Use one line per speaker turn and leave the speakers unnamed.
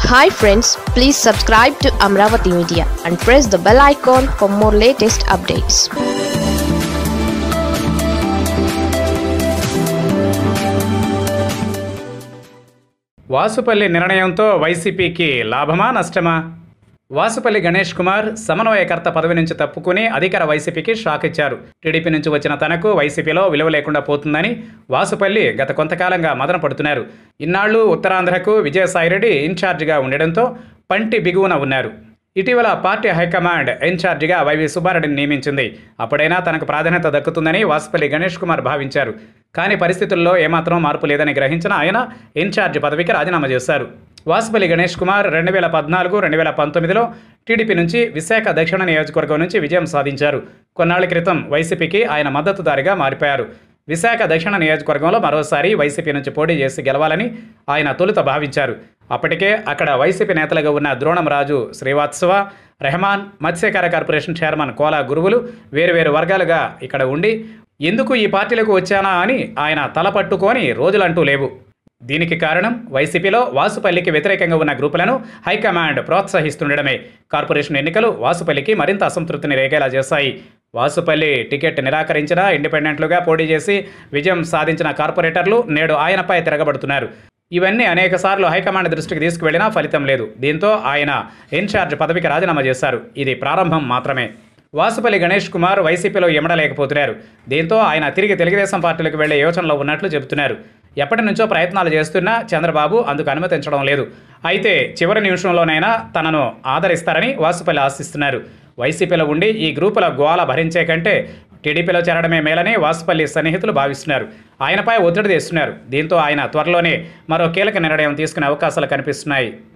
hi friends please subscribe to Amaravati media and press the bell icon for more latest updates
Vasupalli నిర్ణయంతో వైసీపీకి లాభమా నష్టమా వాసుపల్లి గణేష్ కుమార్ సమన్వయకర్త పదవి నుంచి తప్పుకుని అధికార వైసీపీకి షాక్ ఇచ్చారు టీడీపీ నుంచి వచ్చిన తనకు వైసీపీలో విలువ లేకుండా పోతుందని వాసుపల్లి గత కొంతకాలంగా మదన పడుతున్నారు ఇన్నాళ్లు ఉత్తరాంధ్రకు విజయసాయిరెడ్డి ఇన్ఛార్జిగా ఉండడంతో పంటి బిగువున ఉన్నారు ఇటీవల పార్టీ హైకమాండ్ ఇన్ఛార్జిగా వైవి సుబ్బారెడ్డిని నియమించింది అప్పుడైనా తనకు ప్రాధాన్యత దక్కుతుందని వాసుపల్లి గణేష్ కుమార్ భావించారు కానీ పరిస్థితుల్లో ఏమాత్రం మార్పు లేదని గ్రహించిన ఆయన ఇన్ఛార్జ్ పదవికి రాజీనామా చేశారు వాసుపల్లి గణేష్ కుమార్ రెండు వేల పద్నాలుగు రెండు వేల పంతొమ్మిదిలో టీడీపీ నుంచి విశాఖ దక్షిణ నియోజకవర్గం నుంచి విజయం సాధించారు కొన్నాళ్ల క్రితం వైసీపీకి ఆయన మద్దతుదారిగా మారిపోయారు విశాఖ దక్షిణ నియోజకవర్గంలో మరోసారి వైసీపీ నుంచి పోటీ చేసి గెలవాలని ఆయన తొలుత భావించారు అప్పటికే అక్కడ వైసీపీ నేతలుగా ఉన్న ద్రోణం రాజు శ్రీవాత్సవ రెహమాన్ మత్స్యకార కార్పొరేషన్ చైర్మన్ కోలా గురువులు వేరువేరు వర్గాలుగా ఇక్కడ ఉండి ఎందుకు ఈ పార్టీలకు వచ్చానా అని ఆయన తలపట్టుకొని రోజులంటూ లేవు దీనికి కారణం వైసీపీలో వాసుపల్లికి వ్యతిరేకంగా ఉన్న గ్రూపులను హైకమాండ్ ప్రోత్సహిస్తుండడమే కార్పొరేషన్ ఎన్నికలు వాసుపల్లికి మరింత అసంతృప్తిని రేగేలా చేశాయి వాసుపల్లి టికెట్ నిరాకరించిన ఇండిపెండెంట్లుగా పోటీ చేసి విజయం సాధించిన కార్పొరేటర్లు నేడు ఆయనపై తిరగబడుతున్నారు ఇవన్నీ అనేకసార్లు హైకమాండ్ దృష్టికి తీసుకువెళ్లినా ఫలితం లేదు దీంతో ఆయన ఇన్ఛార్జ్ పదవికి రాజీనామా చేశారు ఇది ప్రారంభం మాత్రమే వాసుపల్లి గణేష్ కుమార్ వైసీపీలో ఎమడలేకపోతున్నారు దీంతో ఆయన తిరిగి తెలుగుదేశం పార్టీలకు వెళ్లే యోచనలో ఉన్నట్లు చెబుతున్నారు ఎప్పటి నుంచో ప్రయత్నాలు చేస్తున్నా చంద్రబాబు అందుకు అనుమతించడం లేదు అయితే చివరి నిమిషంలోనైనా తనను ఆదరిస్తారని వాసుపల్లి ఆశిస్తున్నారు వైసీపీలో ఉండి ఈ గ్రూపుల గోల భరించే కంటే టీడీపీలో చేరడమే మేలని వాసుపల్లి సన్నిహితులు భావిస్తున్నారు ఆయనపై ఒత్తిడి తెస్తున్నారు దీంతో ఆయన త్వరలోనే మరో కీలక నిర్ణయం తీసుకునే అవకాశాలు కనిపిస్తున్నాయి